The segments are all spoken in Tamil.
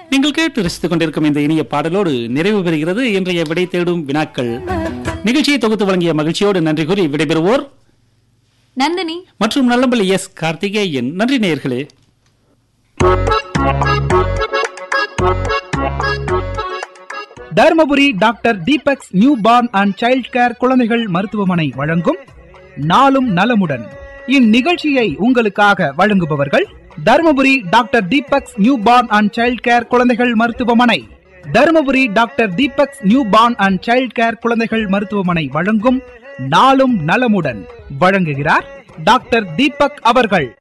நீங்கள் கேட்டு ரசித்துக் கொண்டிருக்கும் இந்த இனிய பாடலோடு நிறைவு பெறுகிறது இன்றைய விடை தேடும் வினாக்கள் நிகழ்ச்சியை தொகுத்து வழங்கிய மகிழ்ச்சியோடு நன்றி கூறி விடைபெறுவோர் நந்தினி மற்றும் நல்லம்பள்ளி எஸ் கார்த்திகேயன் நன்றி நேயர்களே Dharmapuri doctor Deepak's new born and child care குழந்தைகள் மருத்துவமனை வழங்கும் நாளும் நலமுடன் இந்நிகழ்ச்சியை உங்களுக்காக வழங்குபவர்கள் Dharmapuri doctor Deepak's new born and child care குழந்தைகள் மருத்துவமனை Dharmapuri doctor Deepak's new born and child care குழந்தைகள் மருத்துவமனை வழங்கும் நாளும் நலமுடன் வழங்குகிறார் டாக்டர் தீபக் அவர்கள்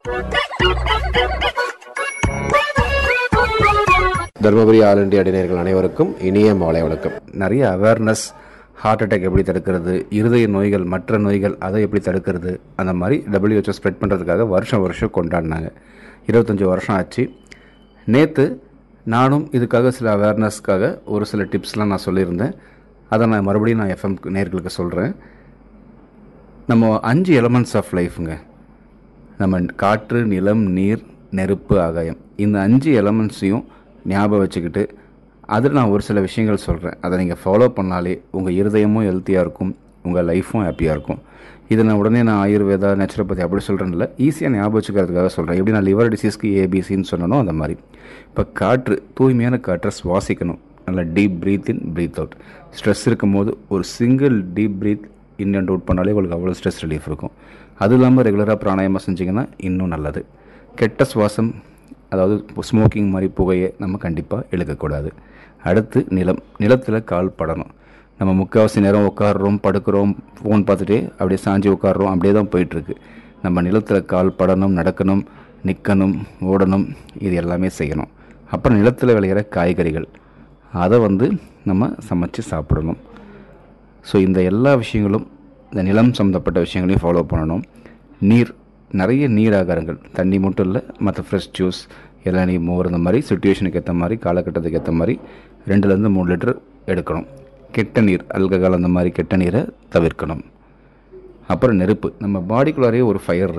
தருமபுரி ஆல் இண்டியா இடைநேர்கள் அனைவருக்கும் இனிய மாலை வணக்கம் நிறைய அவேர்னஸ் ஹார்ட் அட்டாக் எப்படி தடுக்கிறது இருதய நோய்கள் மற்ற நோய்கள் அதை எப்படி தடுக்கிறது அந்த மாதிரி WHO ஸ்ப்ரெட் பண்ணுறதுக்காக வருஷம் வருஷம் கொண்டாடினாங்க இருபத்தஞ்சி வருஷம் ஆச்சு நேற்று நானும் இதுக்காக சில அவேர்னஸ்க்காக ஒரு சில டிப்ஸ்லாம் நான் சொல்லியிருந்தேன் அதை நான் மறுபடியும் நான் எஃப்எம் நேர்களுக்கு சொல்கிறேன் நம்ம அஞ்சு எலமெண்ட்ஸ் ஆஃப் லைஃப்ங்க நம்ம காற்று நிலம் நீர் நெருப்பு ஆகாயம் இந்த அஞ்சு எலமெண்ட்ஸையும் ஞாபகம் வச்சுக்கிட்டு அதில் நான் ஒரு சில விஷயங்கள் சொல்கிறேன் அதை நீங்கள் ஃபாலோ பண்ணாலே உங்கள் இருதயமும் ஹெல்த்தியாக இருக்கும் உங்கள் லைஃப்பும் ஹாப்பியாக இருக்கும் இதை நான் உடனே நான் ஆயுர்வேதா நேச்சுரோபதி அப்படி சொல்கிறேன்ல ஈஸியாக ஞாபகம் வச்சுக்கிறதுக்காக சொல்கிறேன் எப்படி நான் லிவர் டிசீஸ்க்கு ஏபிசின்னு சொன்னனோ அந்த மாதிரி இப்போ காற்று தூய்மையான காற்றை சுவாசிக்கணும் நல்லா deep breath in breath out stress இருக்கும்போது ஒரு single deep breath in and out பண்ணாலே உங்களுக்கு அவ்வளோ ஸ்ட்ரெஸ் ரிலீஃப் இருக்கும் அது இல்லாமல் ரெகுலராக பிராணாயாமம் செஞ்சிங்கன்னா இன்னும் நல்லது கெட்ட சுவாசம் அதாவது ஸ்மோக்கிங் மாதிரி புகையை நம்ம கண்டிப்பாக இழுக்கக்கூடாது அடுத்து நிலம் நிலத்தில் கால் படணும் நம்ம முக்கால்வாசி நேரம் உட்காடுறோம் படுக்கிறோம் ஃபோன் பார்த்துட்டே அப்படியே சாஞ்சி உட்காடுறோம் அப்படியே தான் போயிட்டுருக்கு நம்ம நிலத்தில் கால் படணும் நடக்கணும் நிற்கணும் ஓடணும் இது எல்லாமே செய்யணும் அப்புறம் நிலத்தில் விளையிற காய்கறிகள் அதை வந்து நம்ம சமைச்சு சாப்பிடணும் ஸோ இந்த எல்லா விஷயங்களும் இந்த நிலம் சம்மந்தப்பட்ட விஷயங்களையும் ஃபாலோ பண்ணணும் நீர் நிறைய நீர் ஆகாரங்கள் தண்ணி மட்டும் இல்லை மற்ற ஃப்ரெஷ் ஜூஸ் இளநீ மோர் இந்த மாதிரி சுச்சுவேஷனுக்கு ஏற்ற மாதிரி காலகட்டத்துக்கு ஏற்ற மாதிரி ரெண்டுலேருந்து மூணு லிட்டர் எடுக்கணும் கெட்ட நீர் அல்கஹால் அந்த மாதிரி கெட்ட நீரை தவிர்க்கணும் அப்புறம் நெருப்பு நம்ம பாடிக்குள்ளாரே ஒரு ஃபயர்